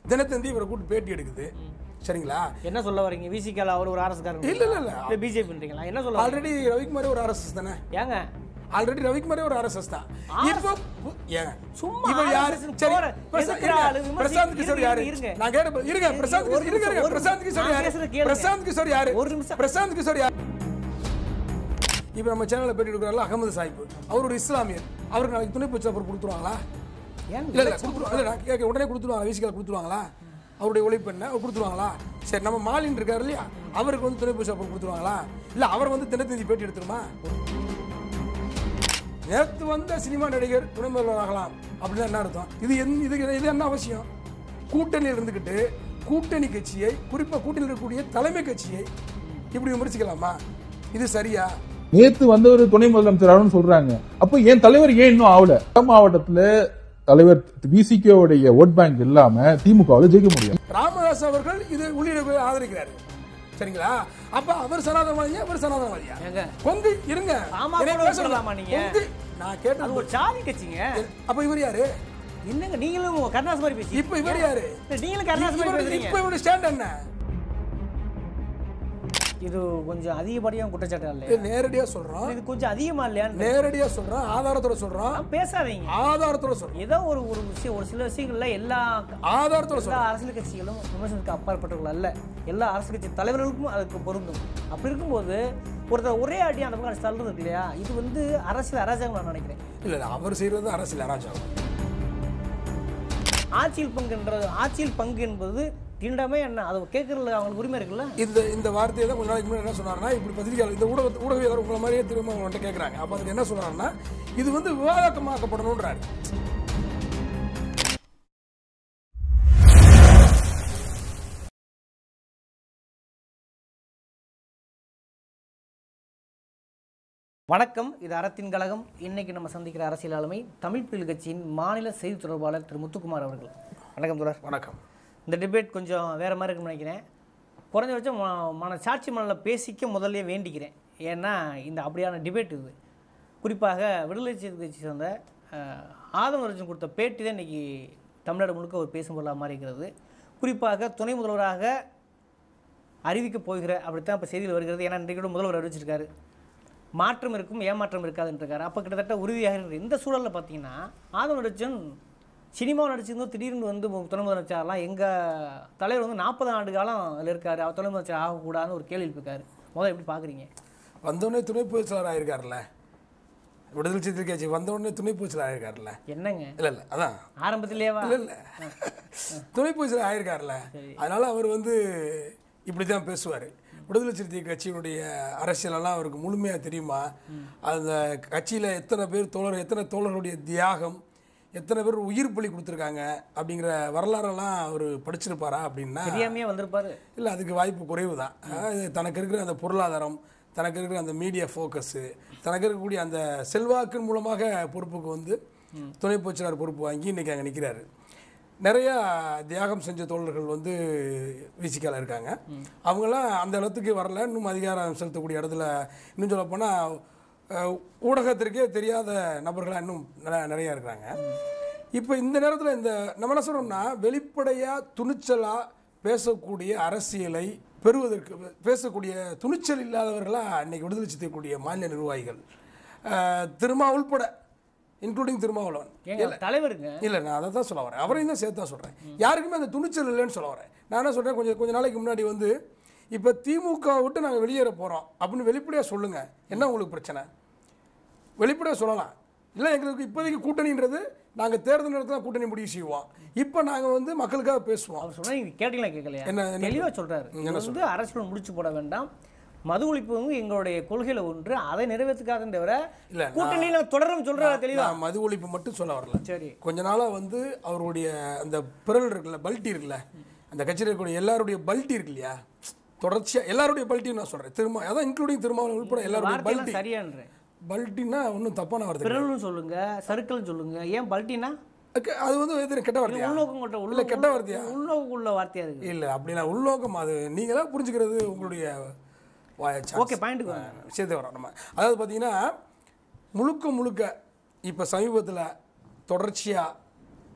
தினத்தந்தி இவரை கூட்டு பேட்டி எடுக்குது சரிங்களா என்ன சொல்ல வரீங்க விசிகால அவர் ஒரு அரசுக்காரங்க இல்ல இல்ல இல்ல இல்ல பிஜேபின்றீங்களா என்ன சொல்ல வரீங்க? ஆல்ரெடி ரவிக்குமாரே ஒரு ஆர்எஸ்எஸ் தானே ஏங்க ஆல்ரெடி ரவிக்குமாரே ஒரு ஆர்எஸ்எஸ் தான் இப்போ பு- ஏங்க சும்மா இவர் யாரு RSS சரி போற, பிரசா- எதுக்குற ஆளு, இருங்க. விமர்சி- பிரசாந்த் கிஷோர் இருங்க, யாரு இருங்க. நான் கேட்ட இருங்க பிரசாந்த் ஒரு கிஷோர் இருங்க நிமிஷம், இருங்க ஒரு பிரசாந்த் கிஷோர் நான் யாரு பேசுறத கேளுங்க. பிரசாந்த் கிஷோர் யாரு ஒரு நிமிஷம். பிரசாந்த் கிஷோர் யாரு இப்போ நம்ம சேனல்ல பேட்டி எடுக்கிறாருல அகமது சாஹிப் அவர் ஒரு இஸ்லாமியர் அவருக்கு நாளைக்கு துணை பொச்சு அப்புறம் கொடுத்துருவாங்களா ஏன் இல்ல இல்ல கொடுத்துருவாங்க இல்ல நான் கேட்க உடனே கொடுத்துருவாங்க விசிக்கல கொடுத்துருவாங்களா அவருடைய உழைப்பு என்ன அவர் கொடுத்துருவாங்களா சரி நம்ம மாலின் இருக்காரு இல்லையா அவருக்கு வந்து துணை பொச்சு அப்புறம் கொடுத்துருவாங்களா இல்ல அவர் வந்து தினத்தந்தி பேட்டி எடுத்துருமா நேற்று வந்த சினிமா நடிகர் துணை முதல்வர் ஆகலாம் அப்படின்னா என்ன அர்த்தம் இது என் இதுக்கு இது என்ன அவசியம் கூட்டணியில் இருந்துக்கிட்டு கூட்டணி கட்சியை குறிப்பாக கூட்டணியில் இருக்கக்கூடிய தலைமை கட்சியை இப்படி விமர்சிக்கலாமா இது சரியா நேத்து வந்தவர் துணை முதலமைச்சர் ஆகணும்னு சொல்றாங்க அப்ப என் தலைவர் ஏன் இன்னும் ஆகல வட மாவட்டத்துல தலைவர் விசிகே உடைய ஓட் பேங்க் இல்லாம திமுகவில் ஜெயிக்க முடியும் ராமதாஸ் அவர்கள் இது உள்ளிட ஆதரிக்கிறாரு சரிங்களா அப்ப அவர் சனாதனவாதியா அவர் சனாதனவாதியா ஏங்க கொங்கு இருங்க ஆமா, என்னை கூட பேச விடுங்க. விட்டுறலாமா நீங்க? கொங்கு நான் கேட்டது அது ஒரு சாதி கட்சிங்க அப்ப இவர் யாரு என்னங்க நீங்களும் கருணாஸ் மாதிரி பேசி இப்ப இவர் யாரு நீங்களும் கருணாஸ் மாதிரி இவரு- பேசுறீங்க இப்ப இவரு ஸ்டாண்ட் என்ன இது கொஞ்சம் அதிகப்படியான குற்றச்சாட்டு இது இல்லையா நேரடியா சொல்றோம் இது கொஞ்சம் அதிகமா இல்லையான்னு நேரடியா சொல்றோம் ஆதாரத்தோட சொல்றோம் பேசாதீங்க ஆதாரத்தோட சொல்றோம் ஏதோ ஒரு ஒரு விஷயம் ஒரு சில விஷயங்கள்ல எல்லா ஆதாரத்தோட எல்லா சொல்றோம் அரசியல் கட்சிகளும் விமர்சனத்துக்கு அப்பாற்பட்டவர்கள் அல்ல எல்லா அரசியல் கட்சி தலைவர்களுக்கும் அதுக்கு பொருந்தும் அப்படி இருக்கும்போது ஒருத்தர் ஒரே அடி அந்த பக்கம் தள்ளுறது இருக்கு இல்லையா இது வந்து அரசியல் அராஜகம் நான் நினைக்கிறேன் இல்ல இல்ல அவர் செய்யறது அரசியல் அராஜகம் ஆட்சியில் பங்குன்றது ஆட்சியில் பங்கு என்பது தீண்டாமே என்ன அதை கேட்கறதுல அவங்களுக்கு உரிமை இருக்குல்ல இந்த இந்த வார்த்தையை தான் கொஞ்ச நாளைக்கு முன்னாடி என்ன சொன்னாருன்னா இப்படி பத்திரிகையாளர் இந்த ஊடக ஊடகவியலாளர் உங்களை மாதிரியே திரும்ப அவங்கள்ட்ட கேட்குறாங்க அப்போ அதுக்கு என்ன சொன்னாருன்னா இது வந்து விவாதமாக்கப்படணுன்றாரு வணக்கம் இது அறத்தின் கழகம் இன்னைக்கு நம்ம சந்திக்கிற அரசியல் ஆளுமை தமிழ் புலிகள் கட்சியின் மாநில செய்தி தொடர்பாளர் திரு முத்துக்குமார் அவர்கள் வணக்கம் தொடர் வணக்கம் இந்த டிபேட் கொஞ்சம் வேறு மாதிரி இருக்குன்னு நினைக்கிறேன் குறைஞ்சபட்சம் ம- மன சாட்சி மணலில் பேசிக்க முதல்ல வேண்டிக்கிறேன் ஏன்னா இந்த அப்படியான டிபேட் இது குறிப்பாக விடுதலை சிறுத்தை கட்சி சேர்ந்த அஹ், ஆதம் அர்ஜுன் கொடுத்த பேட்டி தான் இன்றைக்கி தமிழ்நாடு முழுக்க ஒரு பேசும் பொருளாக மாறி இருக்கிறது குறிப்பாக துணை முதல்வராக அறிவிக்கப் போகிற அப்படித்தான் இப்போ செய்தியில் வருகிறது ஏன்னா இன்றைக்கு கூட முதல்வர் அறிவிச்சிருக்காரு மாற்றம் இருக்கும் ஏமாற்றம் இருக்காதுன்றிருக்காரு அப்போ கிட்டத்தட்ட உறுதியாக இருக்கிற இந்த சூழலில் பார்த்தீங்கன்னா ஆதம் அர்ஜுன் சினிமாவில் நடிச்சிருந்தோம் திடீர்னு வந்து மு- துணை முதலமைச்சர்லாம் எங்கள் தலைவர் வந்து நாற்பது ஆண்டு காலம் அதில் இருக்காரு அவர் துணை முதலமைச்சர் ஆகக்கூடாதுன்னு ஒரு கேள்வி இருக்காரு முதல்ல எப்படி பார்க்குறீங்க வந்தோடனே துணை பொதுச்செயலாளர் ஆயிருக்காருல்ல விடுதலை சிறுத்தை கட்சி வந்தோடனே துணை பொதுச்செயலாளர் ஆயிருக்காருல்ல என்னங்க இல்ல இல்ல அதான் ஆரம்பத்திலேவா இல்ல இல்ல துணை பொதுச்செயலாளர் ஆயிருக்காருல்ல அதனால அவர் வந்து இப்படி தான் பேசுவார் விடுதலை சிறுத்தை கட்சியினுடைய அரசியலெல்லாம் அவருக்கு முழுமையாக தெரியுமா அந்த கட்சியில் எத்தனை பேர் தோழர் எத்தனை தோழர்களுடைய தியாகம் எத்தனை பேர் உயிர் பலி கொடுத்துருக்காங்க அப்படிங்கிற வரலாறெல்லாம் அவர் படிச்சிருப்பாரா அப்படின்னா தெரியாமையே வந்திருப்பாரு இல்லை அதுக்கு வாய்ப்பு குறைவு தான் அதாவது தனக்கு இருக்கிற அந்த பொருளாதாரம் தனக்கு இருக்கிற அந்த மீடியா ஃபோக்கஸு தனக்கு இருக்கக்கூடிய அந்த செல்வாக்கின் மூலமாக பொறுப்புக்கு வந்து துணை பொச்சலாளர் பொறுப்பு வாங்கி இன்னைக்கு அங்கே நிற்கிறாரு நிறையா தியாகம் செஞ்ச தோழர்கள் வந்து விசிக்கால இருக்காங்க அவங்களாம் அந்த இடத்துக்கு வரல இன்னும் அதிகாரம் செலுத்தக்கூடிய இடத்துல இன்னும் சொல்லப்போனால் ஊடகத்திற்கே தெரியாத நபர்களாக இன்னும் நிறைய- நிறைய இருக்கிறாங்க இப்போ இந்த நேரத்தில் இந்த நம்ம என்ன சொல்கிறோம்னா வெளிப்படையாக துணிச்சலாக பேசக்கூடிய அரசியலை பெறுவதற்கு பேசக்கூடிய துணிச்சல் இல்லாதவர்களாக இன்னைக்கு விடுதலை சித்தக்கூடிய மாநில நிர்வாகிகள் அஹ், திருமா உள்பட இன்க்ளூடிங் திருமாவளவன் ஏங்க தலைவருங்க இல்லை நான் அதை தான் சொல்ல வரேன் அவரையும் தான் சேர்த்து தான் சொல்கிறேன் யாருக்குமே அந்த துணிச்சல் இல்லைன்னு சொல்ல வரேன் நான் என்ன சொல்கிறேன் கொஞ்சம் கொஞ்ச நாளைக்கு முன்னாடி வந்து இப்போ திமுக விட்டு நாங்கள் வெளியேற போகிறோம் அப்படின்னு வெளிப்படையாக சொல்லுங்கள் என்ன உங்களுக்கு பிரச்சனை வெளிப்படையாக சொல்லலாம் இல்லை எங்களுக்கு இப்போதைக்கு கூட்டணின்றது நாங்கள் தேர்தல் நேரத்தில் தான் கூட்டணி முடிவு செய்வோம் இப்போ நாங்கள் வந்து மக்களுக்காக பேசுவோம் அவர் சொன்னா நீங்க கேட்டீங்களா கேட்கலையா என்ன- என்ன- தெளிவா சொல்றாரு இது வந்து அரசியல் முடிச்சு போட வேண்டாம் மது ஒழிப்பு வந்து எங்களுடைய கொள்கையில ஒன்று அதை நிறைவேற்றுக்காத தவிர இல்ல, கூட்டணியில தொடரும் சொல்றாரு தெளிவா நான் மது ஒழிப்பு மட்டும் சொல்ல வரல சரி கொஞ்ச நாளாக வந்து அவருடைய அந்த பிறல் இருக்குல்ல பல்ட்டி இருக்குல்ல அந்த கட்சியில் இருக்கக்கூடிய எல்லாருடைய பல்ட்டி இருக்கு இல்லையா தொடர்ச்சியாக எல்லாருடைய பல்ட்டியும் நான் சொல்கிறேன் திரும்ப அதான் இன்க்ளூடிங் திருமாவளவன் உட்பட எல்லாருடைய பல்ட்டி வார்த்தையெல்லாம் சரியான்றேன் பல்ட்டின்னா ஒன்றும் தப்பான வார்த்தை கிடையாது. பிறல்னு சொல்லுங்க சர்க்கிள்னு சொல்லுங்க ஏன் பல்ட்டினா அக்க- அது வந்து எதிர கெட்ட வார்த்தையா உள்நோக்கம் கொண்ட உள்ள இல்லை கெட்ட வார்த்தையா உள்நோக்கம் உள்ள வார்த்தையா இருக்கு இல்லை அப்படின்னா உள்நோக்கம் அது நீங்கள் தான் புரிஞ்சுக்கிறது உங்களுடைய ஓகே பாயிண்ட்டுக்கு வாங்க விஷயத்தை வரோம் நம்ம அதாவது பார்த்தீங்கன்னா முழுக்க முழுக்க இப்போ சமீபத்தில் தொடர்ச்சியாக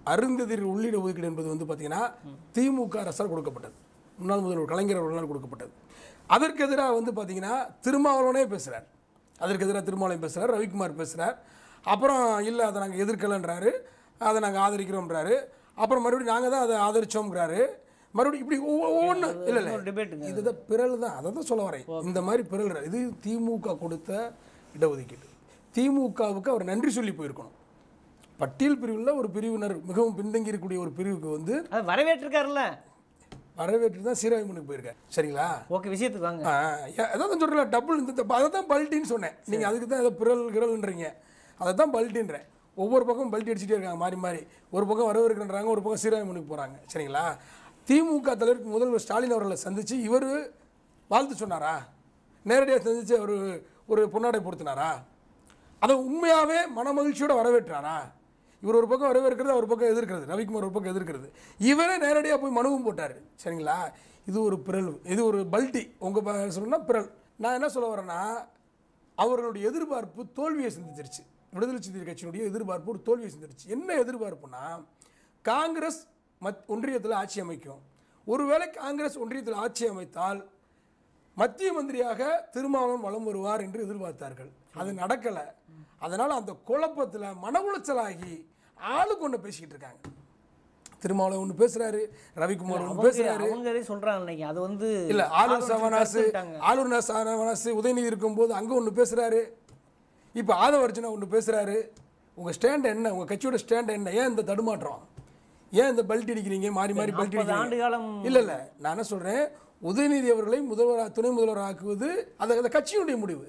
அருந்ததிர் உள்ளிட ஒதுக்கீடு என்பது வந்து பார்த்தீங்கன்னா திமுக அரசால் கொடுக்கப்பட்டது முன்னாள் முதல்வர் கலைஞர் அவர்களால் கொடுக்கப்பட்டது அதற்கு எதிராக வந்து பார்த்தீங்கன்னா திருமாவளவனே பேசுகிறார் அதற்கு எதிராக திருமாவளவன் பேசுகிறார் ரவிக்குமார் பேசுகிறார் அப்புறம் இல்லை அதை நாங்கள் எதிர்க்கலைன்றாரு அதை நாங்கள் ஆதரிக்கிறோம்ன்றாரு அப்புறம் மறுபடியும் நாங்கள் தான் அதை ஆதரிச்சோம்ங்கிறாரு மறுபடியும் இப்படி ஒவ்வொன்று இல்லை இல்லை ஒரு டிபேட்டுங்க இதுதான் பிறல் தான் அதை தான் சொல்ல வரேன் இந்த மாதிரி பிறல் இது திமுக கொடுத்த இடஒதுக்கீடு திமுகவுக்கு அவர் நன்றி சொல்லி போயிருக்கணும் பட்டியல் பிரிவில் ஒரு பிரிவினர் மிகவும் பின்தங்கி இருக்கக்கூடிய ஒரு பிரிவுக்கு வந்து அது வரவேற்றிருக்காருல்ல வரவேற்று தான் சீராய்மனுக்கு போயிருக்காரு சரிங்களா ஓகே விஷயத்துக்கு வாங்க ஆ, ஏ- அதான் சொல்கிறல டபுள் இந்த அதை தான் பல்ட்டின்னு சொன்னேன் நீங்கள் அதுக்கு தான் ஏதோ பிறல் கிரல்ன்றீங்க அதை தான் பல்ட்டின்றேன் ஒவ்வொரு பக்கம் பல்ட்டி அடிச்சுட்டே இருக்காங்க மாறி மாறி ஒரு பக்கம் வரவேற்கின்றாங்க ஒரு பக்கம் சீராய்மனுக்கு போகிறாங்க சரிங்களா திமுக தலைவருக்கு முதல்வர் ஸ்டாலின் அவர்களை சந்தித்து இவர் வாழ்த்து சொன்னாரா நேரடியாக சந்தித்து அவர் ஒரு பொன்னாடை பொருத்தினாரா அதை உண்மையாகவே மனமகிழ்ச்சியோட வரவேற்றாரா இவர் ஒரு பக்கம் வரவேற்கிறது அவர் பக்கம் எதிர்க்கிறது ரவிக்குமார் ஒரு பக்கம் எதிர்க்கிறது இவரே நேரடியாக போய் மனுவும் போட்டார் சரிங்களா இது ஒரு பிறல் இது ஒரு பல்ட்டி உங்கள் சொல்லணும்னா பிறல் நான் என்ன சொல்ல வரேன்னா அவர்களுடைய எதிர்பார்ப்பு தோல்வியை சந்திச்சிருச்சு விடுதலை சிறுத்தை கட்சியினுடைய எதிர்பார்ப்பு ஒரு தோல்வியை சந்திருச்சு என்ன எதிர்பார்ப்புனா காங்கிரஸ் மத் ஒன்றியத்தில் ஆட்சி அமைக்கும் ஒருவேளை காங்கிரஸ் ஒன்றியத்தில் ஆட்சி அமைத்தால் மத்திய மந்திரியாக திருமாவளவன் வலம் வருவார் என்று எதிர்பார்த்தார்கள் அது நடக்கலை அதனால் அந்த குழப்பத்தில் மன உளைச்சலாகி ஆளுக்கு ஒன்று பேசிக்கிட்டு இருக்காங்க திருமாவளவன் ஒன்று பேசுறாரு ரவிக்குமார் ஒன்று அவங்க பேசுறாரு அவங்களே சொல்றாங்க இன்னைக்கு அது வந்து இல்ல ஆளுநர் சவனாசு கருத்துட்டாங்க. ஆளுநர் சவனாசு உதயநிதி இருக்கும்போது அங்க ஒன்று பேசுறாரு இப்போ ஆதவர்ஜனா ஒன்று பேசுறாரு உங்க ஸ்டாண்ட் என்ன உங்க கட்சியோட ஸ்டாண்ட் என்ன ஏன் இந்த தடுமாற்றம் ஏன் இந்த பெல்ட் அடிக்கிறீங்க மாறி மாறி பெல்ட் நாற்பது ஆண்டு அடிக்கிறீங்க காலம் இல்ல இல்ல நான் என்ன சொல்றேன் உதயநிதி அவர்களை முதல்வர் துணை முதல்வர் ஆக்குவது அது அந்த கட்சியினுடைய முடிவு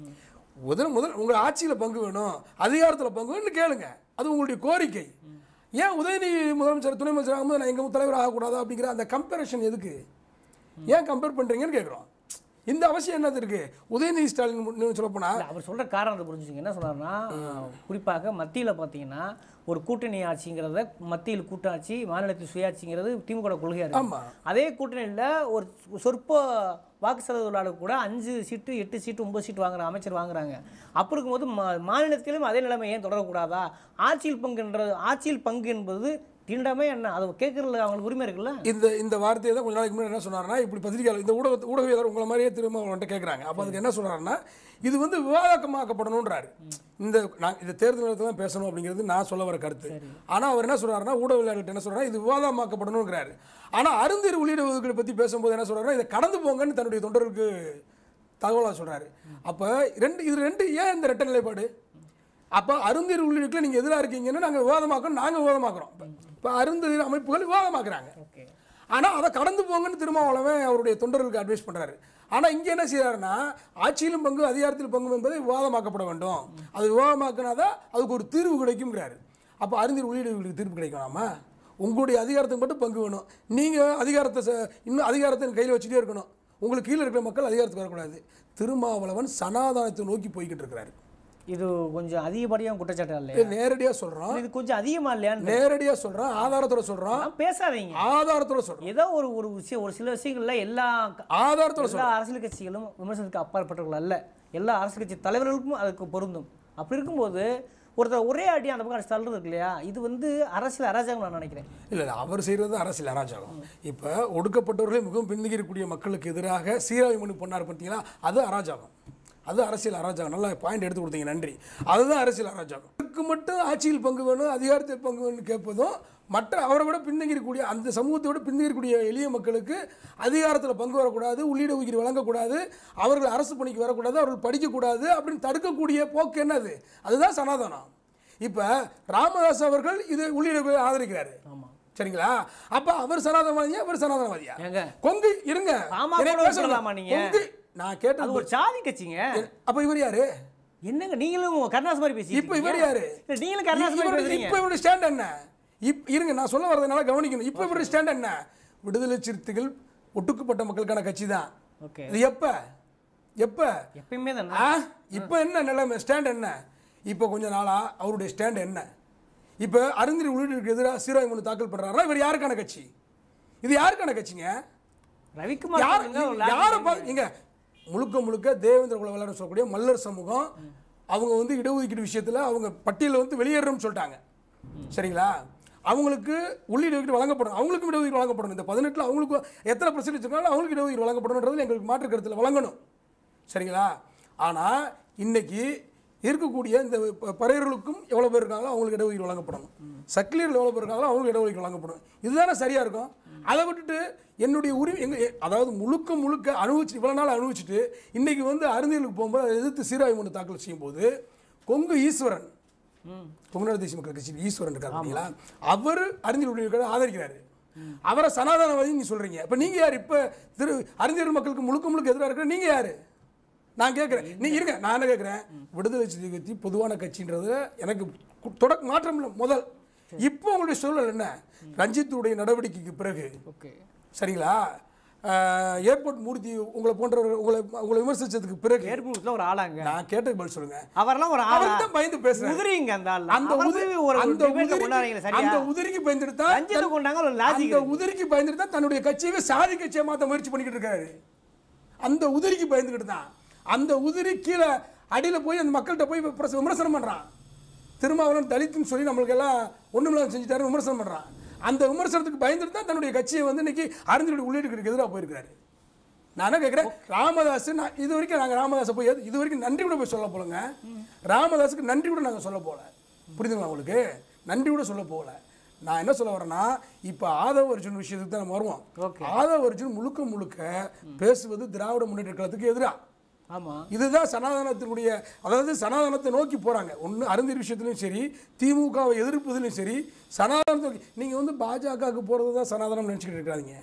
முதல் முதல் உங்க ஆட்சியில பங்கு வேணும் அதிகாரத்துல பங்கு வேணும்னு கேளுங்க அது உங்களுடைய கோரிக்கை ஏன் உதயநிதி முதலமைச்சர் துணை முதலமைச்சர் ஆகும்போது நான் எங்க தலைவர் ஆகக்கூடாதா அப்படிங்கிற அந்த கம்பேரிஷன் எதுக்கு ஏன் கம்பேர் பண்றீங்கன்னு கேட்குறோம் இந்த அவசியம் என்னது இருக்கு உதயநிதி ஸ்டாலின் சொல்ல போனா இல்ல, அவர் சொல்ற காரணத்தை புரிஞ்சுங்க என்ன சொல்றாருன்னா குறிப்பாக மத்தியில பார்த்தீங்கன்னா ஒரு கூட்டணி ஆட்சிங்கிறத மத்தியில் கூட்டாட்சி மாநிலத்தில் சுயாட்சிங்கிறது திமுக கொள்கையா இருக்கு ஆமா அதே கூட்டணியில் ஒரு சொற்ப வாக்கு சதவீத கூட அஞ்சு சீட்டு எட்டு சீட்டு ஒன்பது சீட்டு வாங்குற அமைச்சர் வாங்குறாங்க அப்படி இருக்கும்போது மா மாநிலத்திலும் அதே நிலைமை ஏன் தொடரக்கூடாதா ஆட்சியில் பங்குன்றது ஆட்சியில் பங்கு என்பது தீண்டாமே என்ன அதை கேட்கறதுல அவங்களுக்கு உரிமை இருக்குல்ல இந்த இந்த வார்த்தையை தான் கொஞ்ச நாளைக்கு முன்னாடி என்ன சொன்னாருன்னா இப்படி பத்திரிகையாளர் இந்த ஊடக ஊடகவியலாளர் உங்களை மாதிரியே திரும்ப அவங்கள்ட்ட கேட்குறாங்க அப்போ அதுக்கு என்ன சொல்றாருன்னா இது வந்து விவாதமாக்கப்படணுன்றாரு இந்த நான் இந்த தேர்தல் நேரத்தில் தான் பேசணும் அப்படிங்கிறது நான் சொல்ல வர கருத்து ஆனால் அவர் என்ன சொல்றாருன்னா ஊடகவியலாளர்கிட்ட என்ன சொல்றாரு இது விவாதமாக்கப்படணுங்கிறாரு ஆனால் அருந்தீர் உள்ளிட ஒதுக்கீடு பற்றி பேசும்போது என்ன சொல்றாருன்னா இதை கடந்து போங்கன்னு தன்னுடைய தொண்டர்களுக்கு தகவலாக சொல்றாரு அப்போ ரெண்டு இது ரெண்டு ஏன் இந்த ரெட்ட நிலைப்பாடு அப்போ அருந்தீர் உள்ளிடுக்கில் நீங்கள் எதிராக இருக்கீங்கன்னு நாங்கள் விவாதமாக்கணும் நாங்கள் விவாதமாக்குறோம் இப்போ அருந்தீர் அமைப்புகள் விவாதமாக்குறாங்க ஓகே ஆனால் அதை கடந்து போங்கன்னு திருமாவளவன் அவருடைய தொண்டர்களுக்கு அட்வைஸ் பண்ணுறாரு ஆனால் இங்கே என்ன செய்யறாருன்னா ஆட்சியிலும் பங்கு அதிகாரத்தில் பங்கு என்பதை விவாதமாக்கப்பட வேண்டும் அது விவாதமாக்கினாதான் அதுக்கு ஒரு தீர்வு கிடைக்குங்கிறாரு அப்போ அறிஞர் உள்ளீடுகளுக்கு தீர்வு கிடைக்கலாமா உங்களுடைய அதிகாரத்துக்கு மட்டும் பங்கு வேணும் நீங்கள் அதிகாரத்தை ச- இன்னும் அதிகாரத்தை கையில் வச்சுட்டே இருக்கணும் உங்களுக்கு கீழே இருக்கிற மக்கள் அதிகாரத்துக்கு வரக்கூடாது திருமாவளவன் சனாதனத்தை நோக்கி போய்கிட்டு இருக்கிறாரு இது கொஞ்சம் அதிகப்படியாக குற்றச்சாட்டு இல்லையா இது நேரடியாக சொல்கிறோம் இது கொஞ்சம் அதிகமா இல்லையான்னு நேரடியாக சொல்கிறோம் ஆதாரத்தோட சொல்கிறோம் நான் பேசாதீங்க ஆதாரத்தோட சொல்கிறோம் ஏதோ ஒரு ஒரு விஷயம் ஒரு சில விஷயங்கள்ல எல்லா ஆதாரத்தோட எல்லா அரசியல் கட்சிகளும் விமர்சனத்துக்கு அப்பாற்பட்டவர்கள் அல்ல எல்லா அரசியல் கட்சி தலைவர்களுக்கும் அதுக்கு பொருந்தும் அப்படி இருக்கும்போது ஒருத்தர் ஒரே அடி அந்த பக்கம் அடிச்சு தள்ளுறது இருக்கு இல்லையா இது வந்து அரசியல் அராஜகம் நான் நினைக்கிறேன் இல்லை இல்லை அவர் செய்கிறது அரசியல் அராஜகம் இப்போ ஒடுக்கப்பட்டவர்களே மிகவும் பின்தங்கி இருக்கக்கூடிய மக்களுக்கு எதிராக சீராய்வு மனு பண்ணார் பார்த்தீங்களா அது அராஜகம் அது அரசியல் அராஜகம் நல்லா பாயிண்ட் எடுத்து கொடுத்தீங்க நன்றி அதுதான் அரசியல் அராஜகம் இதுக்கு மட்டும் ஆட்சியில் பங்கு வேணும் அதிகாரத்தில் பங்கு வேணும்னு கேட்பதும் மற்ற அவரை விட பின்தங்கி இருக்கக்கூடிய அந்த சமூகத்தை விட பின்தங்கி இருக்கக்கூடிய எளிய மக்களுக்கு அதிகாரத்தில் பங்கு வரக்கூடாது உள்ளீடு உயிர் வழங்கக்கூடாது அவர்கள் அரசு பணிக்கு வரக்கூடாது அவர்கள் படிக்கக்கூடாது அப்படின்னு தடுக்கக்கூடிய போக்கு என்னது அதுதான் சனாதனம் இப்போ ராமதாஸ் அவர்கள் இது உள்ளீடு ஆதரிக்கிறாரு ஆமா சரிங்களா அப்ப அவர் சனாதனவாதியா அவர் சனாதனவாதியா ஏங்க கொங்கு இருங்க ஆமா, என்னை கூட பேச விடுங்க. விட்டுறலாமா நீங்க? கொங்கு நான் கேட்டது அது ஒரு சாதி கட்சிங்க அப்ப இவர் யாரு என்னங்க நீங்களும் கருணாஸ் மாதிரி பேசி இப்ப இவர் யாரு நீங்களும் கருணாஸ் மாதிரி இவரு- பேசுறீங்க இப்ப இவருடைய ஸ்டாண்ட் என்ன இப் இருங்க நான் சொல்ல வரதுனால கவனிக்கணும் இப்ப இவருடைய ஸ்டாண்ட் என்ன விடுதலை சிறுத்தைகள் ஒட்டுக்குப்பட்ட மக்களுக்கான கட்சி தான் ஓகே இது எப்ப எப்ப எப்பயுமே தானே ஆ இப்போ என்ன நிலைமை ஸ்டாண்ட் என்ன இப்போ கொஞ்ச நாளா அவருடைய ஸ்டாண்ட் என்ன இப்போ அருந்திரி உள்ளிட்டருக்கு எதிராக சீராய் மனு தாக்கல் பண்றாருன்னா இவர் யாருக்கான கட்சி இது யாருக்கான கட்சிங்க ரவிக்குமார் யார் சொல்லுங்க, ஒரு யாரை லாபம் பார்த்து நீங்க முழுக்க முழுக்க தேவேந்திர குல விளையாட சொல்லக்கூடிய மல்லர் சமூகம் அவங்க வந்து இடஒதுக்கீடு விஷயத்துல அவங்க பட்டியலில் வந்து வெளியேறணும்னு சொல்லிட்டாங்க சரிங்களா அவங்களுக்கு உள்ளீடு ஒதுக்கீடு வழங்கப்படும் அவங்களுக்கும் இடஒதுக்கீடு வழங்கப்படும் இந்த பதினெட்டில் அவங்களுக்கு எத்தனை பர்சன்ட் வச்சிருக்காங்களோ அவங்களுக்கு இடஒதுக்கீடு வழங்கப்படும்ன்றது எங்களுக்கு மாற்று கருத்தில் வழங்கணும் சரிங்களா ஆனால் இன்னைக்கு இருக்கக்கூடிய இந்த ப- பறையர்களுக்கும் எவ்வளோ பேர் இருக்காங்களோ அவங்களுக்கு இடஒதுக்கீடு வழங்கப்படணும் சக்கிலியர்கள் எவ்வளோ பேர் இருக்காங்களோ அவங்களுக்கு இடஒதுக்கீடு வழங்கப்படும் இதுதானே சரியாக இருக்கும் அதை விட்டுட்டு என்னுடைய உரிமை எங்க எ- அதாவது முழுக்க முழுக்க அனுபவிச்சு இவ்வளோ நாள் அனுபவிச்சுட்டு இன்னைக்கு வந்து அருந்தியலுக்கு போகும்போது அதை எதிர்த்து சீராய்வு மனு தாக்கல் செய்யும்போது கொங்கு ஈஸ்வரன் கொங்குநாடு தேசிய மக்கள் கட்சி ஈஸ்வரன் இருக்கார் பார்த்தீங்களா அவர் அறிஞர் உரிமைகளை ஆதரிக்கிறாரு அவரை சனாதனவாதி நீ சொல்றீங்க இப்போ நீங்க யார் இப்போ திரு அறிஞர் மக்களுக்கு முழுக்க முழுக்க எதிராக இருக்கிற நீங்க யாரு நான் கேட்குறேன் நீ இருங்க நான் என்ன கேட்குறேன் விடுதலை சிறுத்தை கட்சி பொதுவான கட்சின்றது எனக்கு கு- தொடக்க மாற்றம் இல்லை முதல் இப்போ உங்களுடைய சூழல் என்ன ரஞ்சித்துடைய நடவடிக்கைக்கு பிறகு ஓகே சரிங்களா அஹ், ஏர்போர்ட் மூர்த்தி உங்களை போன்றவர் உங்களை உங்களை விமர்சிச்சதுக்கு பிறகு ஏர்போர்ட்ல ஒரு ஆளாங்க நான் கேட்டதுக்கு பதில் சொல்லுங்க அவரெல்லாம் ஒரு ஆளா அவர் தான் பயந்து பேசுறாரு உதிரிங்க அந்த ஆள் அந்த அவர் உதிரி போய் ஒரு அந்த டிபேட்ல கொண்டாடுறீங்க உதிரிக்கு சரியா அந்த உதிரிக்கு பயந்துட்டு தான் ரஞ்சித்தை கொண்டாங்க ஒரு லாஜிக் அந்த உதிரிக்கு பயந்துட்டு தான் தன்னுடைய கட்சியவே சாதி கட்சியை மாத்த முயற்சி பண்ணிக்கிட்டு இருக்காரு அந்த உதிரிக்கு பயந்துக்கிட்டு தான் அந்த உதிரி கீழே அடியில போய் அந்த மக்கள்கிட்ட போய் பிரச- விமர்சனம் பண்றான் திருமாவளவன் தலித்துன்னு சொல்லி நம்மளுக்கு எல்லாம் ஒண்ணுமில்லாம செஞ்சுட்டாரு விமர்சனம் பண்றான் அந்த விமர்சனத்துக்கு பயந்துட்டு தான் தன்னுடைய கட்சியை வந்து இன்னைக்கு அறிஞருடைய உள்ளீடுகளுக்கு எதிராக போயிருக்காரு நான் என்ன கேட்குறேன் ராமதாஸ் நான் இது வரைக்கும் நாங்கள் ராமதாஸை போய் எது- இது வரைக்கும் நன்றி கூட போய் சொல்ல போலங்க ராமதாஸுக்கு நன்றி கூட நாங்கள் சொல்ல போகல புரியுதுங்களா உங்களுக்கு நன்றி கூட சொல்ல போகல நான் என்ன சொல்ல வரேன்னா இப்போ ஆதவ அர்ஜுன் விஷயத்துக்கு தான் நம்ம வருவோம் Okay. ஆதவ அர்ஜுன் முழுக்க முழுக்க பேசுவது திராவிட முன்னேற்ற கழகத்துக்கு எதிராக ஆமா இதுதான் சனாதனத்தினுடைய அதாவது சனாதனத்தை நோக்கி போறாங்க ஒன்று அருந்திரி விஷயத்துலையும் சரி திமுகவை எதிர்ப்பதிலும் சரி சனாதனத்தை நோக்கி நீங்கள் வந்து பாஜகவுக்கு போகிறது தான் சனாதனம் நினச்சிக்கிட்டு இருக்காதீங்க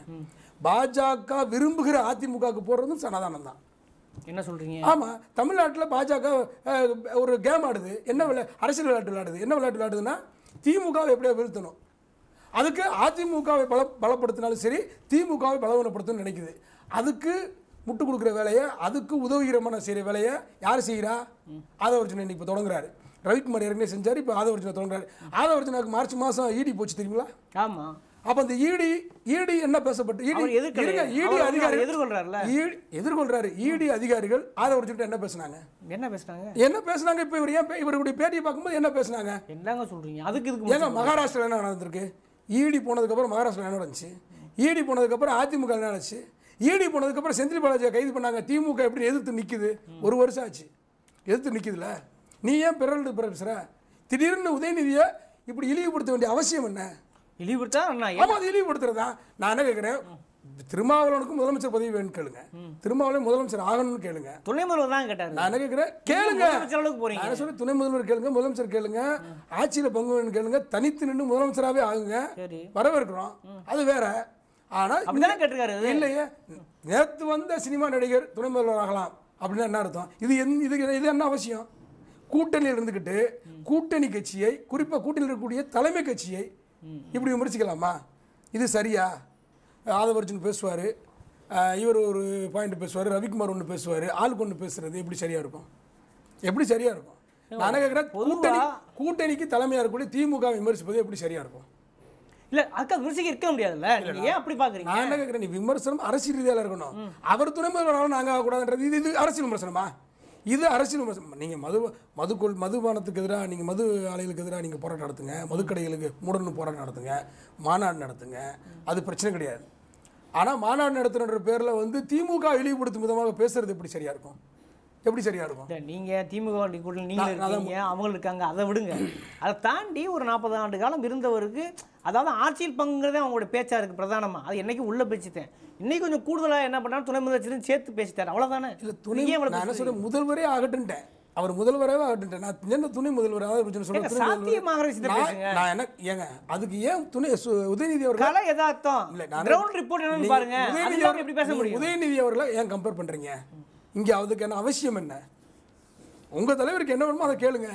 பாஜக விரும்புகிற அதிமுகவுக்கு போகிறதும் சனாதனம் தான் என்ன சொல்றீங்க ஆமாம் தமிழ்நாட்டில் பாஜக அஹ், ஒரு கேம் ஆடுது என்ன விளை அரசியல் விளையாட்டு விளையாடுது என்ன விளையாட்டு விளையாடுதுன்னா திமுகவை எப்படியா வீழ்த்தணும் அதுக்கு அதிமுகவை பல பலப்படுத்தினாலும் சரி திமுகவை பலவீனப்படுத்தணும்னு நினைக்குது அதுக்கு முட்டு கொடுக்குற வேலையை அதுக்கு உதவிகரமான செய்கிற வேலையை யார் செய்கிறா ஆதவர்ஜுன் இன்னைக்கு இப்போ தொடங்குறாரு ரவிக்குமார் ஏற்கனவே செஞ்சார் இப்போ ஆதவர்ஜுனை தொடங்குறாரு ஆதவர்ஜுனாக்கு மார்ச் மாதம் ஈடி போச்சு தெரியுங்களா ஆமா அப்ப அந்த ஈடி ஈடி என்ன பேசப்பட்டு ஈடி அவர் எதிர்க்கலையே. இருங்க, ஈடி அவர் வந்து அதிகாரி அவர் எதிர்கொள்றாருல்ல. ஈடி எதிர்கொள்றாரு ஈடி அதிகாரிகள் ஆதவர்ஜுன் என்ன பேசுனாங்க என்ன பேசுறாங்க என்ன பேசுனாங்க இப்போ இவர் ஏன் பே- இவருடைய பேட்டியை பார்க்கும்போது என்ன பேசுனாங்க என்னங்க சொல்றீங்க அதுக்கு இதுக்கு ஏங்க மகாராஷ்டிரா என்ன நடந்திருக்கு ஈடி போனதுக்கப்புறம் மகாராஷ்டிரா என்ன நடந்துச்சு ஈடி போனதுக்கப்புறம் அதிமுக என்ன நடந்துச்சு ஈடி போனதுக்கப்புறம் செந்தில் பாலாஜியை கைது பண்ணாங்க திமுக எப்படி எதிர்த்து நிக்குது ஒரு வருஷம் ஆச்சு எதிர்த்து நிக்குதுல நீ ஏன் பிறல் பேசுற திடீர்னு உதயநிதியை இப்படி இழிவுபடுத்த வேண்டிய அவசியம் என்ன இழிவுபடுத்தா நான் ஆமா அது இழிவுபடுத்துறதா நான் என்ன கேட்குறேன் திருமாவளவனுக்கும் முதலமைச்சர் பதவி வேணும்னு கேளுங்க திருமாவளவன் முதலமைச்சர் ஆகணும்னு கேளுங்க துணை முதல்வர் தான் கேட்டாரு நான் என்ன கேட்குறேன் கேளுங்க முதலமைச்சர் அளவுக்கு போறீங்க நான் சொல்ல துணை முதல்வர் கேளுங்க முதலமைச்சர் கேளுங்க ஆட்சியில் பங்கு வேணும்னு கேளுங்க தனித்து நின்று முதலமைச்சராகவே ஆகுங்க சரி வரவேற்கிறோம் அது வேற ஆனா அப்படிதானே கேட்டிருக்காரு அது? இல்லையே நேத்து வந்த சினிமா நடிகர் துணை முதல்வர் ஆகலாம் அப்படின்னா என்ன அர்த்தம் இது என் இது இது என்ன அவசியம் கூட்டணியில் இருந்துக்கிட்டு கூட்டணி கட்சியை குறிப்பா கூட்டணியில் இருக்கக்கூடிய தலைமை கட்சியை இப்படி விமர்சிக்கலாமா இது சரியா ஆதவர்ஜுன் பேசுவார் இவர் ஒரு பாயிண்ட் பேசுவார் ரவிக்குமார் ஒன்று பேசுவார் ஆளுக்கு ஒன்று பேசுறது எப்படி சரியா இருக்கும் எப்படி சரியா இருக்கும் நான் கேட்குறேன் கூட்டணி கூட்டணிக்கு தலைமையாக இருக்கக்கூடிய திமுக விமர்சிப்பது எப்படி சரியா இருக்கும் இல்ல அதுக்காக விமர்சிக்க இருக்க முடியாதுல்ல நீங்க ஏன் அப்படி பாக்குறீங்க நான் என்ன கேட்குறேன் நீ விமர்சனம் அரசியல் ரீதியாக இருக்கணும் அவர் துணை முதல்வராக நாங்கள் ஆகக்கூடாதுன்றது இது இது அரசியல் விமர்சனமா இது அரசியல் விமர்சனம் நீங்கள் மது மதுக்கொள் மதுபானத்துக்கு எதிராக நீங்கள் மது ஆலைகளுக்கு எதிராக நீங்கள் போராட்டம் நடத்துங்க மதுக்கடைகளுக்கு மூடணும் போராட்டம் நடத்துங்க மாநாடு நடத்துங்க அது பிரச்சனை கிடையாது ஆனால் மாநாடு நடத்துகிற பேரில் வந்து திமுக இழிவுபடுத்தும் விதமாக பேசுறது எப்படி சரியா இருக்கும் எப்படி சரியா இருக்கும் இல்ல, நீங்க திமுக கூட்டணி நீங்க இருக்கீங்க அவங்க இருக்காங்க அதை விடுங்க அதை தாண்டி ஒரு நாற்பது ஆண்டு காலம் இருந்தவருக்கு அதாவது ஆட்சியில் பங்குங்கிறதே அவங்களோட பேச்சா இருக்கு பிரதானமா அது என்னைக்கு உள்ள பேச்சுட்டேன் இன்னைக்கு கொஞ்சம் கூடுதலா என்ன பண்ணா துணை முதலமைச்சரும் சேர்த்து பேசிட்டாரு அவ்வளவுதானே இல்லை துணை நீங்க ஏன் இவ்வளவு நான் என்ன பேசுறீங்க? சொல்றேன் முதல்வரே ஆகட்டுன்ட்டேன் அவர் முதல்வராகவே ஆகட்டுன்ட்டேன் நான் என்ன துணை முதல்வர் அதாவது ஏங்க, சொல்ல துணை சாத்தியமாகிற முதல்வர் விஷயத்தை நான் பேசுங்க. நான் என்ன ஏங்க அதுக்கு ஏன் துணை சு- உதயநிதி அவர்கள் கலை யதார்த்தம் இல்ல, நான் கிரவுண்ட் ரிப்போர்ட் என்னன்னு நீங்க பாருங்க உதயநிதி அதுல அவர்- எப்படி பேச நீங்க முடியும் உதயநிதி அவர்களை ஏன் கம்பேர் பண்றீங்க இங்க அதுக்கான அவசியம் என்ன உங்க தலைவருக்கு என்ன வேணுமோ அதை கேளுங்க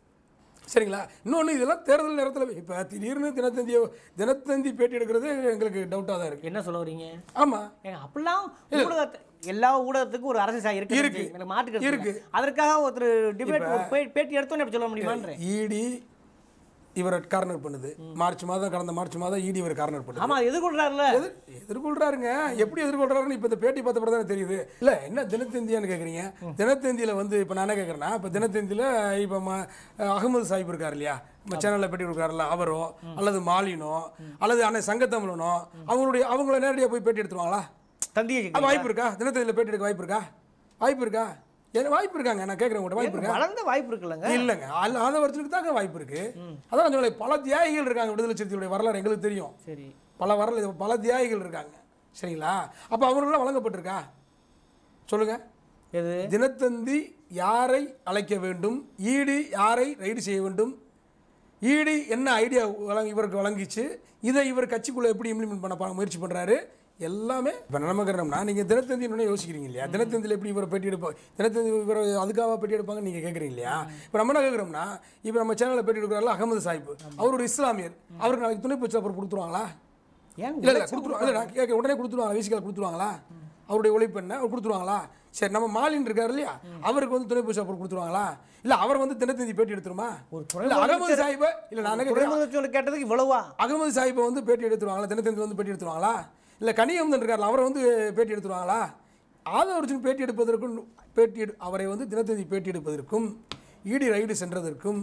சரிங்களா இன்னொன்று இதெல்லாம் தேர்தல் நேரத்தில் இப்போ திடீர்னு தினத்தந்தி தினத்தந்தி பேட்டி எடுக்கிறது எங்களுக்கு டவுட்டாக தான் இருக்கு என்ன சொல்ல வரீங்க ஆமாம் ஏங்க, அப்படிலாம் ஊடகத்தை எல்லா ஊடகத்துக்கும் ஒரு அரசு சாய் இருக்கு இருக்கு. எனக்கு மாட்டுக்கு இருக்கு. இருக்கு அதற்காக ஒருத்தர் டிபேட் ஒரு பே- பேட்டி எடுத்தோன்னு அப்படி சொல்ல முடியுமான்றேன் இடி இவரை கார்னர் பண்ணுது மார்ச் மாதம் கடந்த மார்ச் மாதம் இடி இவரை கார்னர் பண்ணுது ஆமா அது எதிர்கொள்றாருல எதிர் எதிர்கொள்றாருங்க எப்படி எதிர்கொள்றாருன்னு இப்போ இந்த பேட்டி பார்த்த பிறகு தானே தெரியுது இல்லை என்ன தினத்தந்தியான்னு கேட்குறீங்க தினத்தந்தியில் வந்து இப்போ நான் என்ன கேட்குறேன்னா இப்போ தினத்தந்தியில் இப்போ ம அகமது சாஹிப் இருக்கார் இல்லையா நம்ம சேனலில் பேட்டி கொடுக்குறாருல அவரோ அல்லது மாலினோ அல்லது அண்ணன் சங்கத்தமிழனோ அவங்களுடைய அவங்கள நேரடியாக போய் பேட்டி எடுத்துருவாங்களா தந்தியை அது வாய்ப்பு இருக்கா தினத்தந்தியில் பேட்டி எடுக்க வாய்ப்பு இருக்கா வாய்ப்பு இருக்கா என்ன வாய்ப்பு இருக்காங்க நான் கேட்குறேன் உங்கள்கிட்ட வாய்ப்பு இருக்கா வளர்ந்த வாய்ப்பு இருக்குல்லங்க இல்லைங்க அல்ல அந்த வருஷத்துக்கு தாங்க வாய்ப்பு இருக்கு அதான் நான் சொல்ல பல தியாகிகள் இருக்காங்க விடுதலை சிறுத்தைகளுடைய வரலாறு எங்களுக்கு தெரியும் சரி பல வரல பல தியாகிகள் இருக்காங்க சரிங்களா அப்போ அவர்களாம் வழங்கப்பட்டிருக்கா சொல்லுங்க எது தினத்தந்தி யாரை அழைக்க வேண்டும் ஈடு யாரை ரைடு செய்ய வேண்டும் ஈடு என்ன ஐடியா வழங்கி இவருக்கு வழங்கிச்சு இதை இவர் கட்சிக்குள்ளே எப்படி இம்ப்ளிமெண்ட் பண்ண பா- முயற்சி பண்ணுறாரு எல்லாமே இப்போ நமக்கிறோம்னா நீங்கள் தினத்தந்தின்னு யோசிக்கிறீங்க இல்லையா தினத்தந்தியில் எப்படி இவரை பேட்டி எடுப்போம் தினத்தந்தி இவரை அதுக்காக பேட்டி எடுப்பாங்க நீங்கள் கேட்குறீங்க இல்லையா இப்போ நம்ம என்ன கேட்குறோம்னா இப்போ நம்ம சேனலில் பேட்டி எடுக்கிறாரில்ல அகமது சாஹிப் அவர் ஒரு இஸ்லாமியர் அவருக்கு நாளைக்கு துணை பச்சு அப்புறம் கொடுத்துருவாங்களா ஏன் இல்லை இல்லை கொடுத்துருவாங்க இல்லை நான் கேட்க உடனே கொடுத்துருவாங்க விசிக்கல் கொடுத்துருவாங்களா அவருடைய உழைப்பு என்ன அவர் கொடுத்துருவாங்களா சரி நம்ம மாலின் இருக்காரு இல்லையா அவருக்கு வந்து துணை பூசி அப்புறம் கொடுத்துருவாங்களா இல்லை அவர் வந்து தினத்தந்தி பேட்டி எடுத்துருமா இல்லை அகமது சாஹிபை இல்லை நான் என்ன கேட்குறேன் துறைமுகத்தில் கேட்டதுக்கு இவ்வளவா அகமது சாஹிப்பை வந்து பேட்டி எடுத்துருவாங்களா தினத்தந்தி வந்து பேட்டி எடுத்துருவாங்களா இல்லை கனியமுதன் இருக்கார்ல அவரை வந்து பேட்டி எடுத்துருவாங்களா ஆதவர்ஜுன் பேட்டி எடுப்பதற்கும் பேட்டி எடு அவரை வந்து தினத்தந்தி பேட்டி எடுப்பதற்கும் ஈடி ரைடு சென்றதற்கும்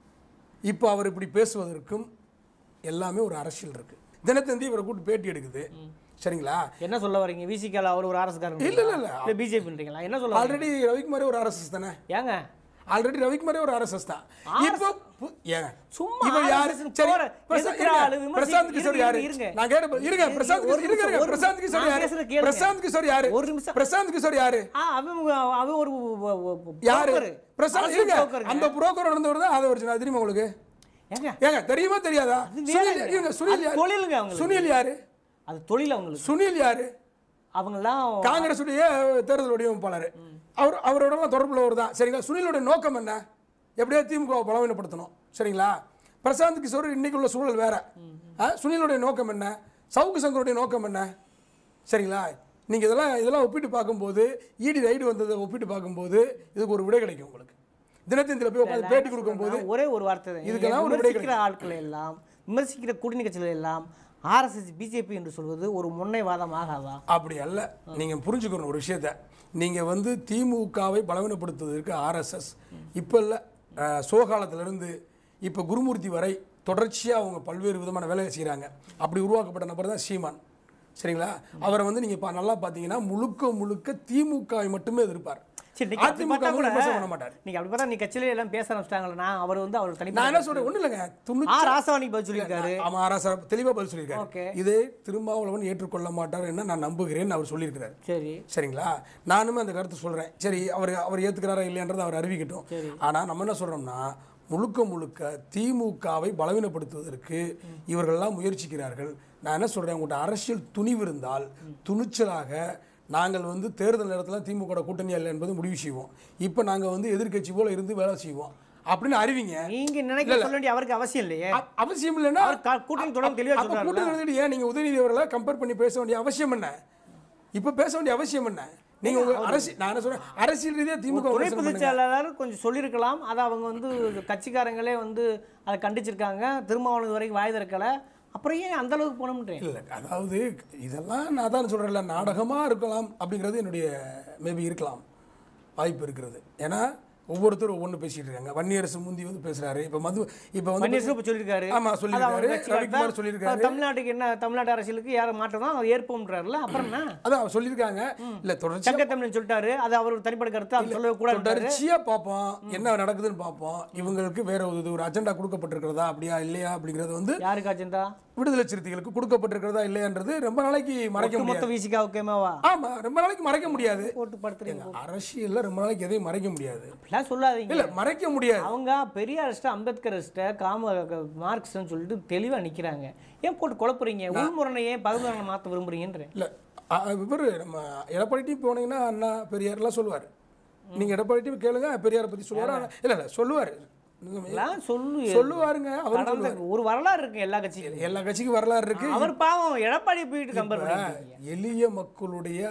இப்போ அவர் இப்படி பேசுவதற்கும் எல்லாமே ஒரு அரசியல் இருக்கு தினத்தந்தி இவரை கூட்டு பேட்டி எடுக்குது சரிங்களா என்ன சொல்ல வரீங்க விசிகால அவர் ஒரு அரசு காரன் இல்ல, இல்ல, இல்ல. இல்ல பிஜேபின்றீங்களா என்ன சொல்ல வரீங்க? ஆல்ரெடி ரவிக்குமாரே ஒரு ஆர்எஸ்எஸ் தானே ஏங்க ஆல்ரெடி ரவிக்குமாரே ஒரு ஆர்எஸ்எஸ் தான் இப்போ பு- ஏங்க சும்மா இவர் யாரு RSS ன்னு சரி போற- பிரசா- எதுக்குற இருங்க. ஆளு விமர்சி- பிரசாந்த் கிஷோர் இருங்க, யாரு இருங்க. நான் கேட்ட இருங்க பிரசாந்த் ஒரு கிஷோர் இருங்க இருங்க நிமிஷம், ஒரு பிரசாந்த் கிஷோர் நான் யாரு பேசுறத கேளுங்க. பிரசாந்த் கிஷோர் யாரு ஒரு நிமிஷம். பிரசாந்த் கிஷோர் யாரு ஆ அவன் அவன் ஒரு ஒ- ஒ- ஒ- யாரு broker. பிரசாந்த் அரசியல் இருங்க brokerங்க. அந்த புரோக்கர் நடந்தவர் தான் அதை வச்சு தெரியுமா உங்களுக்கு ஏங்க ஏங்க தெரியுமா தெரியாதா அது சுனில் வேறங்க. இருங்க சுனில் அது யாரு தொழிலுங்க அவங்களுக்கு. சுனில் யாரு அது தொழில் அவங்களுக்கு சுனில் யாரு அவங்கெல்லாம் காங்கிரஸுடைய தேர்தல் வடிவமைப்பாளர் அவர் அவரோட தொடர்புள்ளவர் தான் சரிங்களா சுனிலுடைய நோக்கம் என்ன எப்படியோ திமுக வை பலவீனப்படுத்தணும் சரிங்களா பிரசாந்த் கிஷோர் இன்னைக்கு உள்ள சூழல் வேற ஆ, சுனிலுடைய நோக்கம் என்ன சவுக்கு சங்கருடைய நோக்கம் என்ன சரிங்களா நீங்கள் இதெல்லாம் இதெல்லாம் ஒப்பிட்டு பார்க்கும்போது இடி ரைடு வந்ததை ஒப்பிட்டு பார்க்கும்போது இதுக்கு ஒரு விடை கிடைக்கும் உங்களுக்கு தினத்தந்தியில் போய் உட்காந்து பேட்டி கொடுக்கும்போது நான் ஒரே ஒரு வார்த்தை தான். இதுக்கெல்லாம் நீங்க ஒரு விடை விமர்சிக்கிற ஆட்களை எல்லாம் விமர்சிக்கிற கூட்டணி கட்சிகள் எல்லாம் ஆர்எஸ்எஸ் பிஜேபி என்று சொல்வது ஒரு முன்னைவாதம் ஆகாதா அப்படி அல்ல நீங்கள் புரிஞ்சுக்கணும் ஒரு விஷயத்த நீங்கள் வந்து திமுகவை பலவீனப்படுத்துவதற்கு ஆர்எஸ்எஸ் இப்போ இல்லை சோகாலத்திலிருந்து இப்போ குருமூர்த்தி வரை தொடர்ச்சியாக அவங்க பல்வேறு விதமான வேலையை செய்கிறாங்க அப்படி உருவாக்கப்பட்ட நபர் தான் சீமான் சரிங்களா அவரை வந்து நீங்கள் நல்லா பார்த்தீங்கன்னா முழுக்க முழுக்க திமுகவை மட்டுமே எதிர்ப்பார் சரி நீங்க அப்படி அதிமுக பார்த்தா கூட விமர்சனம் பண்ண மாட்டார் நீங்க அப்படி பார்த்தா நீ கட்சியில எல்லாம் பேச ஆரம்பிச்சிட்டாங்களா அவர் வந்து அவர் நான் தனிப்பட்ட என்ன சொல்றேன் ஒன்றும் இல்லைங்க தொண்ணூத்தி ஆ ராசவாணி பதில் சொல்லியிருக்காரு ஆமா ஆராசா தெளிவாக பதில் Okay. சொல்லியிருக்காரு இதை திருமாவளவன் ஏற்றுக்கொள்ள மாட்டார் என்ன நான் நம்புகிறேன் அவர் சொல்லியிருக்கிறார் சரி சரிங்களா நானுமே அந்த கருத்து சொல்கிறேன் சரி அவர் அவர் ஏற்றுக்கிறாரா இல்லையான்றதை அவர் அறிவிக்கட்டும் ஆனால் நம்ம என்ன சொல்கிறோம்னா முழுக்க முழுக்க திமுகவை பலவீனப்படுத்துவதற்கு இவர்கள்லாம் முயற்சிக்கிறார்கள் நான் என்ன சொல்கிறேன் உங்கள்கிட்ட அரசியல் துணிவு இருந்தால் துணிச்சலாக நாங்கள் வந்து தேர்தல் நேரத்தில் திமுக கூட்டணி அல்ல என்பது முடிவு செய்வோம் இப்போ நாங்கள் வந்து எதிர்க்கட்சி போல இருந்து வேலை செய்வோம் அப்படின்னு அறிவிங்க நீங்க நினைக்க சொல்ல வேண்டிய அவருக்கு அவசியம் இல்லையே அ- அவசியம் இல்லைன்னா அவர் கா- கூட்டணி தொடர்ந்து தெளிவா அப்ப சொல்றாருல்ல. கூட்டணி நடந்துட்டு ஏன் நீங்க உதயநிதி அவர்களை கம்பேர் பண்ணி பேச வேண்டிய அவசியம் என்ன இப்ப பேச வேண்டிய அவசியம் என்ன நீங்க உங்க அரசியல் நான் என்ன சொல்றேன் அரசியல் ரீதியா திமுக துணை விமர்சனம் பொதுச் பண்ணுங்க. செயலாளர் கொஞ்சம் சொல்லியிருக்கலாம் அதை அவங்க வந்து கட்சிக்காரங்களே வந்து அதை கண்டிச்சிருக்காங்க திருமாவளவன் வரைக்கும் வாய் திறக்கல அப்புறம் ஏன் அந்த அளவுக்கு போனோம்ன்றேன் இல்ல அதாவது இதெல்லாம் நான் தான் சொல்றேன்ல நாடகமா இருக்கலாம் அப்படிங்கிறது என்னுடைய மேபி இருக்கலாம் வாய்ப்பு இருக்கிறது ஏன்னா ஒவ்வொருத்தரும் ஒவ்வொன்று பேசிட்டு இருக்காங்க வன்னியரசு முந்தி வந்து பேசுறாரு இப்ப மது இப்ப வந்து வன்னியரசு இப்ப சொல்லியிருக்காரு ஆமா, சொல்லியிருக்காரு. அது அவர் கட்சிக்காரர் ரவிக்குமார் தான். சொல்லியிருக்காரு. தமிழ்நாட்டுக்கு என்ன தமிழ்நாட்டு அரசியலுக்கு யாரை மாற்றம் தான் ஏற்போம்ன்றாருல அப்புறம் என்ன அதான் அவர் சொல்லியிருக்காங்க இல்ல தொடர்ச்சியா சங்க தமிழன் சொல்லிட்டாரு அது அவர் தனிப்பட்ட கருத்து அவர் சொல்லவே கூடாது தொடர்ச்சியா பார்ப்போம் என்ன நடக்குதுன்னு பார்ப்போம் இவங்களுக்கு வேற ஒரு ஒரு அஜெண்டா கொடுக்கப்பட்டிருக்கிறதா அப்படியா இல்லையா அப்படிங்கிறது வந்து யாருக்கு அஜெண்டா விடுதலை சிறுத்தைகளுக்கு கொடுக்கப்பட்டிருக்கிறதா இல்லையான்றது ரொம்ப நாளைக்கு மறைக்க மொத்த முடியாது வீசிக்காவுக்கேமாவா ஆமா ரொம்ப நாளைக்கு மறைக்க முடியாது போட்டு படுத்துறீங்க அரசியல்ல ரொம்ப நாளைக்கு எதையும் மறைக்க முடியாது அப்படிலாம் சொல்லாதீங்க இல்ல மறைக்க முடியாது அவங்க பெரியாரிஸ்ட அம்பேத்கரிஸ்ட காம மார்க்ஸ்னு சொல்லிட்டு தெளிவா நிக்கிறாங்க ஏன் போட்டு குழப்புறீங்க உள்முரணை ஏன் பகுமுரணை மாத்த விரும்புறீங்கன்ற இல்ல இவர் நம்ம எடப்பாடிட்டையும் போனீங்கன்னா அண்ணா பெரியார்லாம் சொல்லுவார் நீங்க எடப்பாடிட்டையும் கேளுங்க பெரியாரை பத்தி சொல்லுவார் ஆனா- இல்ல இல்ல சொல்லுவார் எல்லாம் சொல்லு சொல்லுவாருங்க அவர் கடந்த ஒரு வரலாறு இருக்கு எல்லா கட்சிகளும் எல்லா கட்சிக்கும் வரலாறு இருக்கு அவர் பாவம் எடப்பாடி போயிட்டு கம்பேர் பண்ணிருக்கீங்க எளிய மக்களுடைய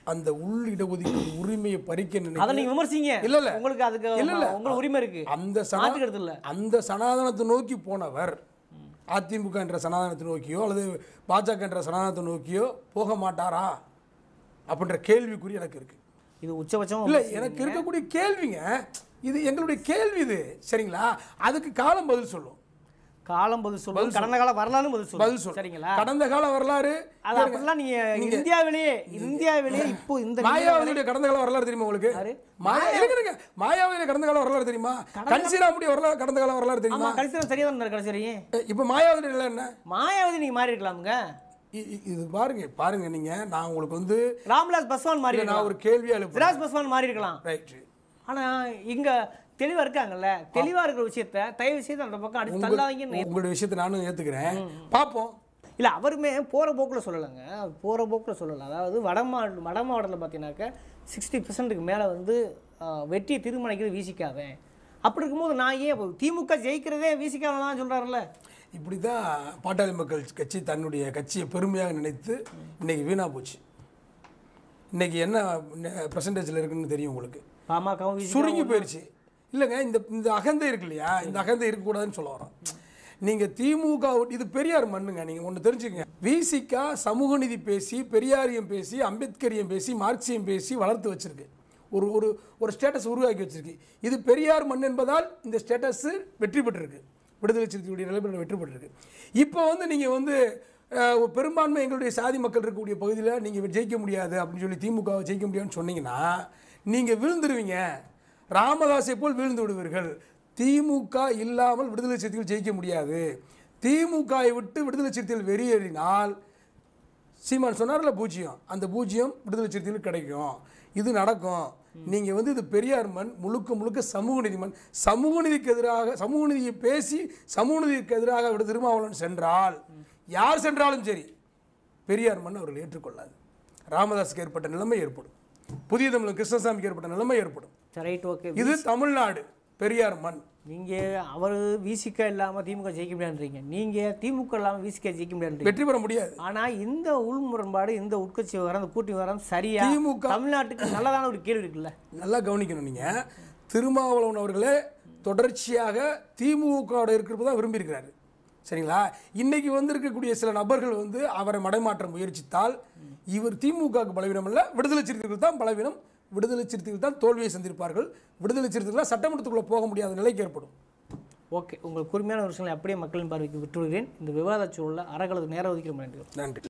அந்த உள் இடஒதுக்கீடு உரிமையை பறிக்க அதை நினைக்கிற நீங்க விமர்சிங்க இல்ல, இல்ல. உங்களுக்கு அதுக்கு இல்ல, இல்ல. உங்களுக்கு உரிமை இருக்கு அந்த சனா மாத்துக்கிறது இல்ல அந்த சனாதனத்தை நோக்கி போனவர் அதிமுக என்ற சனாதனத்தை நோக்கியோ அல்லது பாஜக என்ற சனாதனத்தை நோக்கியோ போக மாட்டாரா அப்படின்ற கேள்விக்குறி எனக்கு இருக்கு இது உச்சபட்சம் இல்ல எனக்கு இருக்கக்கூடிய கேள்விங்க இது எங்களுடைய கேள்வி இது சரிங்களா அதுக்கு காலம் பதில் சொல்லும் காலம் பதில் சொல்லும் கடந்த கால வரலாறு பதில் சொல்லும் பதில் சொல்லும் சரிங்களா கடந்த கால வரலாறு அது அப்படிலாம் நீங்க இந்தியாவிலேயே இந்தியாவிலேயே இப்போ இந்த மாயாவதியுடைய கடந்த கால வரலாறு தெரியுமா உங்களுக்கு யாரு? மாயா இருங்க, இருங்க. மாயாவதியுடைய கடந்த கால வரலாறு தெரியுமா கன்சிராமுடைய வரலாறு கடந்த கால வரலாறு ஆமா தெரியுமா கடைசி சரியா தான் இருந்தாரு கடைசி வரையும் இப்ப மாயாவதி நிலை என்ன மாயாவதி நீங்க மாறி இருக்கலாமுங்க இ- இ- இது பாருங்க பாருங்க நீங்க நான் உங்களுக்கு வந்து ராம்விலாஸ் பஸ்வான் மாறி இல்ல, நான் இருக்கலாம் ஒரு கேள்வி எழுப்புறேன் சிராஜ் பஸ்வான் மாறி இருக்கலாம் ரைட் ஆனா இங்க தெளிவா இருக்காங்கல்ல தெளிவா இருக்கிற விஷயத்த தயவு செய்து அந்த பக்கம் அடிச்சு தள்ளாதீங்கன்னு உங்களுடைய விஷயத்தை நானும் ஏத்துக்கிறேன் பார்ப்போம் இல்ல அவருமே போற போக்குல சொல்லலைங்க போற போக்குல சொல்லல அதாவது வட மாவட்ட வட மாவட்டத்தில் பார்த்தீங்கன்னாக்க சிக்ஸ்டி பர்சன்ட்டுக்கு மேல வந்து ஆஹ், வெற்றியை தீர்மானிக்கிறது வீசிக்காதேன் அப்படி இருக்கும்போது நான் ஏன் இப்போ திமுக ஜெயிக்கிறதே வீசிக்காம தான் சொல்றாருல்ல இப்படி தான் பாட்டாளி மக்கள் கட்சி தன்னுடைய கட்சியை பெருமையாக நினைத்து இன்னைக்கு வீணா போச்சு இன்னைக்கு என்ன பர்சன்டேஜில் இருக்குன்னு தெரியும் உங்களுக்கு பாமகவும் வீசி சுருங்கி போயிடுச்சு இல்லைங்க இந்த இந்த அகந்தை இருக்கு இல்லையா இந்த அகந்தை இருக்கக்கூடாதுன்னு சொல்ல வரோம் நீங்கள் திமுக வுட்- இது பெரியார் மண்ணுங்க நீங்கள் ஒன்று தெரிஞ்சுக்கங்க விசிகா சமூக நீதி பேசி பெரியாரியம் பேசி அம்பேத்கரியம் பேசி மார்க்சியம் பேசி வளர்த்து வச்சிருக்கு ஒரு ஒரு ஒரு ஸ்டேட்டஸ் உருவாக்கி வச்சிருக்கு இது பெரியார் மண் என்பதால் இந்த ஸ்டேட்டஸ் வெற்றி பெற்றிருக்கு விடுதலை சிறுத்தைகளுடைய நிலைமையில் வெற்றி பெற்றிருக்கு இப்போ வந்து நீங்கள் வந்து அஹ், ஒரு பெரும்பான்மை எங்களுடைய சாதி மக்கள் இருக்கக்கூடிய பகுதியில் நீங்கள் ஜெயிக்க முடியாது அப்படின்னு சொல்லி திமுகவை ஜெயிக்க முடியாதுன்னு சொன்னீங்கன்னா நீங்கள் விழுந்துருவீங்க ராமதாஸை போல் வீழ்ந்து விடுவீர்கள் திமுக இல்லாமல் விடுதலை சிறுத்தைகள் ஜெயிக்க முடியாது திமுகவை விட்டு விடுதலை சிறுத்தைகள் வெளியேறினால் சீமான் சொன்னார்ல பூஜ்ஜியம் அந்த பூஜ்ஜியம் விடுதலை சிறுத்தைகளுக்கு கிடைக்கும் இது நடக்கும் நீங்கள் வந்து இது பெரியார் மண் முழுக்க முழுக்க சமூக நீதி மண் சமூக நீதிக்கு எதிராக சமூக நீதியை பேசி சமூக நீதிக்கு எதிராக விட திருமாவளவன் சென்றால் யார் சென்றாலும் சரி பெரியார் மண் அவர்கள் ஏற்றுக்கொள்ளாது ராமதாஸுக்கு ஏற்பட்ட நிலைமை ஏற்படும் புதிய தமிழ் கிருஷ்ணசாமிக்கு ஏற்பட்ட நிலைமை ஏற்படும் ரைட் ஓகே இது தமிழ்நாடு பெரியார் மண் நீங்க அவர் விசிக இல்லாம திமுக ஜெயிக்க முடியாதுன்றீங்க நீங்க திமுக இல்லாம விசிக ஜெயிக்க முடியாதுன்றீங்க வெற்றி பெற முடியாது ஆனா இந்த உள் முரண்பாடு இந்த உட்கட்சி விவகாரம் இந்த கூட்டணி விவகாரம் சரியா திமுக தமிழ்நாட்டுக்கு நல்லதான ஒரு கேள்வி இருக்குல்ல நல்லா கவனிக்கணும் நீங்கள் திருமாவளவன் அவர்களே தொடர்ச்சியாக திமுகவோட இருக்கிறது தான் விரும்பியிருக்கிறாரு சரிங்களா இன்னைக்கு வந்திருக்கக்கூடிய சில நபர்கள் வந்து அவரை மடைமாற்ற முயற்சித்தால் இவர் திமுகவுக்கு பலவீனம் இல்லை விடுதலை சிறுத்தைகள் தான் பலவீனம் விடுதலை சிறுத்தைகள் தான் தோல்வியை சந்திருப்பார்கள் விடுதலை சிறுத்தைகள் சட்டமன்றத்துக்குள்ளே போக முடியாத நிலைக்கு ஏற்படும் ஓகே உங்களுக்கு கூர்மையான விஷயங்களை அப்படியே மக்களின் பார்வைக்கு விட்டுவிடுகிறேன் இந்த விவாத சூழலில் அறகளது நேரம் ஒதுக்கிற நன்றி நன்றி